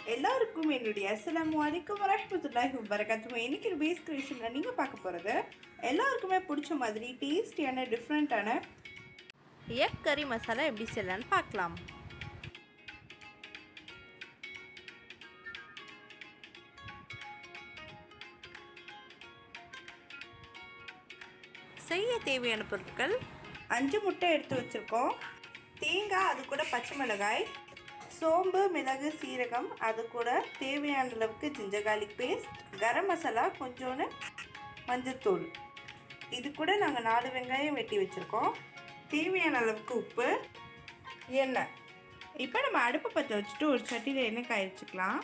எல்லாருக்கும் என்னுடைய அஸ்ஸலாமு அலைக்கும் வரஹ்மத்துல்லாஹி வபரகாத்துஹு இன்னைக்கு ஒரு பேஸ் கிரியேஷனில் நீங்கள் பார்க்க போகிறது எல்லாருக்குமே பிடிச்ச மாதிரி டேஸ்டியான டிஃப்ரெண்ட்டான எக் கறி மசாலா எப்படி செய்யலான்னு பார்க்கலாம் செய்ய தேவையான பொருட்கள் அஞ்சு முட்டை எடுத்து வச்சுருக்கோம் தேங்காய் அது கூட பச்சை மிளகாய் சோம்பு மிளகு சீரகம் அது கூட தேவையான அளவுக்கு ginger garlic paste garam masala கொஞ்சோண்டு மஞ்சத்தூள் இது கூட நாங்கள் நாலு வெங்காயம் வெட்டி வச்சுருக்கோம் தேவையான அளவுக்கு உப்பு எண்ணெய் இப்போ நம்ம அடுப்பை பற்ற வச்சுட்டு ஒரு சட்டியில் எண்ணெய் காய வச்சுக்கலாம்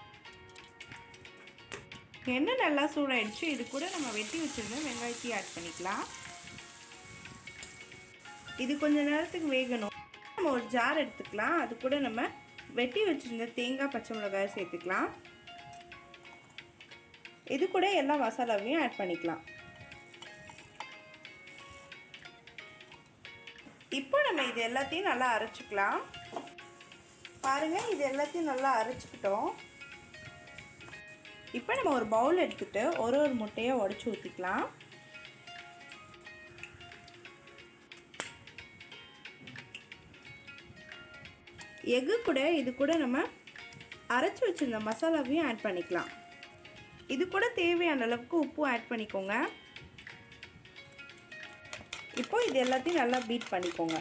எண்ணெய் நல்லா சூடாயிடுச்சு இது கூட நம்ம வெட்டி வச்சுருந்த வெங்காயத்தையும் ஆட் பண்ணிக்கலாம் இது கொஞ்ச நேரத்துக்கு வேகணும் நம்ம ஒரு ஜார் எடுத்துக்கலாம் அது கூட நம்ம வெட்டி வச்சுருந்த தேங்காய் பச்சை மிளகாய் சேர்த்துக்கலாம் இது கூட எல்லா மசாலாவையும் ஆட் பண்ணிக்கலாம் இப்போ நம்ம இது எல்லாத்தையும் நல்லா அரைச்சிக்கலாம் பாருங்கள் இது எல்லாத்தையும் நல்லா அரைச்சிக்கிட்டோம் இப்போ நம்ம ஒரு பவுல் எடுத்துகிட்டு ஒரு ஒரு முட்டையை உடச்சி ஊற்றிக்கலாம் எக்கு கூட இது கூட நம்ம அரைச்சி வச்சுருந்த மசாலாவையும் ஆட் பண்ணிக்கலாம் இது கூட தேவையான அளவுக்கு உப்பு ஆட் பண்ணிக்கோங்க இப்போ இது எல்லாத்தையும் நல்லா பீட் பண்ணிக்கோங்க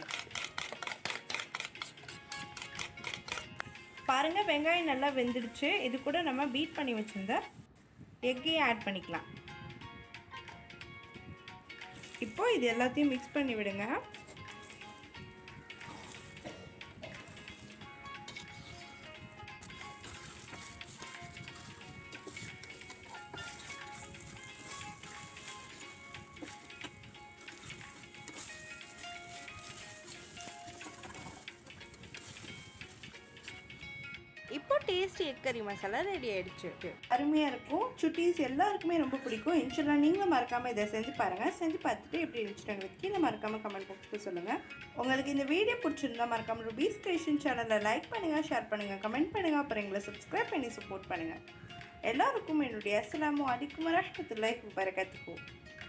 பாருங்கள் வெங்காயம் நல்லா வெந்துடுச்சு இது கூட நம்ம பீட் பண்ணி வச்சுருந்த எக்கையும் ஆட் பண்ணிக்கலாம் இப்போ இது எல்லாத்தையும் மிக்ஸ் பண்ணி விடுங்க இப்போ டேஸ்டி எக் கறி மசாலா ரெடி ஆயிடுச்சு அருமையாக இருக்கும் சுட்டீஸ் எல்லாருக்குமே ரொம்ப பிடிக்கும் இன்ஷால்லா நீங்களும் மறக்காமல் இதை செஞ்சு பாருங்கள் செஞ்சு பார்த்துட்டு எப்படி இருந்துச்சுட்டு கீழே மறக்காமல் கமெண்ட் பாக்ஸில் சொல்லுங்கள் உங்களுக்கு இந்த வீடியோ பிடிச்சிருந்தா மறக்காமல் ரூபீஸ் கிரியேஷன் சேனலை லைக் பண்ணுங்கள் ஷேர் பண்ணுங்கள் கமெண்ட் பண்ணுங்கள் அப்புறம் எங்களை சப்ஸ்கிரைப் பண்ணி சப்போர்ட் பண்ணுங்கள் எல்லாருக்கும் என்னுடைய அஸ்ஸலாமு அலைக்கும் வரஹ்மத்துல்லாஹி வபரகாத்துஹு